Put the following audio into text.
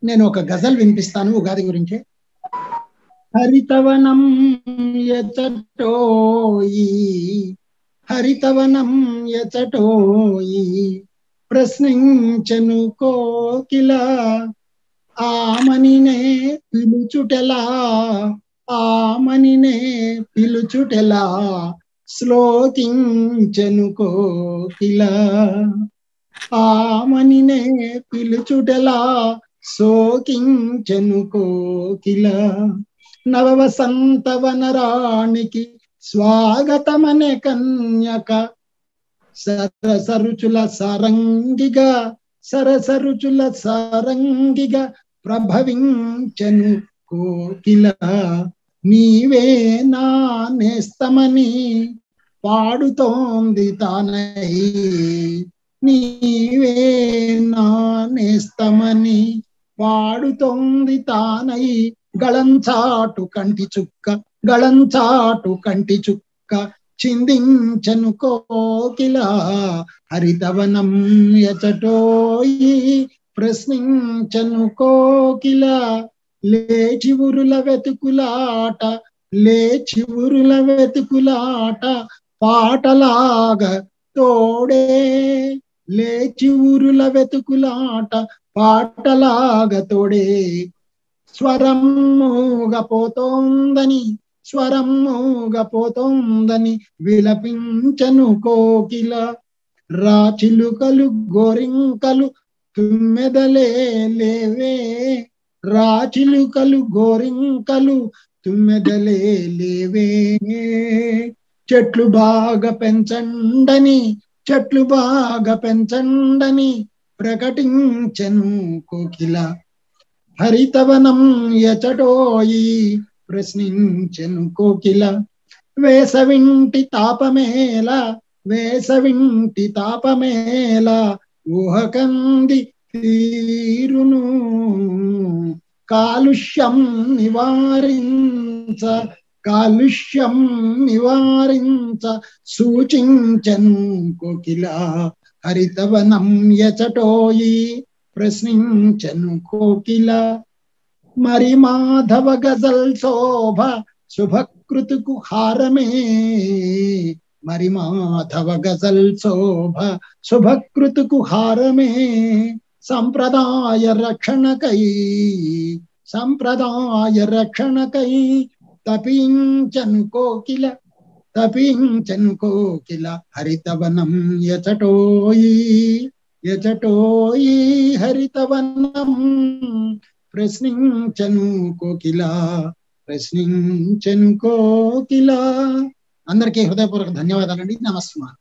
నేను ఒక గజల్ వినిపిస్తాను ఉగాది గురించి హరితవనం ఎచటోయి హరితవనం ఎచటోయి ప్రశ్నించను కోకిల ఆమనినే పిలుచుటెలా ఆమనినే పిలుచుటెలా శ్లోకించను కోకిల ఆమనినే పిలుచుటెలా శోకించను కోకిల నవవసంతవనరానికి స్వాగతమనే కన్యక సరసరుచుల సారంగిగా సరసరుచుల సారంగిగా ప్రభవించను కోకిల నీవే నా నేస్తమని పాడుతోంది తానై నీవే నా నేస్తమని పాడుతోంది తానై గళంచాటు కంటి చుక్క గళంచాటు కంటి చుక్క చిందించను కోకిల హరితవనం ఎచటోయి ప్రశ్నించను కోకిల లేచి ఉరుల వెతుకులాట లేచి ఉరుల వెతుకులాట పాటలాగా తోడే లేచి ఊరుల వెతుకులాట పాటలాగా తోడే స్వరం పోతోందని స్వరం పోతోందని విలపించను కోకిల రాచిలుకలు గోరింకలు తుమ్మెదలే లేవే రాచిలుకలు గోరింకలు తుమ్మెదలే లేవే చెట్లు బాగా పెంచండని చెట్లు బాగా పెంచండని ప్రకటించను కోకిల హరితవనం ఎచటోయి ప్రశ్నించెను కోకిల వేసవింటి తాపమేల వేసవింటి తాపమేల ఊహకంది తీరును కాలుష్యం నివారించ కాలుష్యం నివారించ సూచించను కోకిల హరితవనం ఎచటోయి ప్రశ్నించను కోకిల మరి మాధవ గజల్ శోభ శుభకృతుకు హారమే మరి మాధవ గజల్ శోభ శుభకృతుకు హారమే సంప్రదాయ రక్షణకై సంప్రదాయ రక్షణకై తపించను కోకిల తపించను కోకిల హరితవనం యచటోయి యచటోయి హరితవనం ప్రశ్నించను కోకిల ప్రశ్నించను కోకిల అందరికీ హృదయపూర్వక ధన్యవాదాలండి నమస్కారం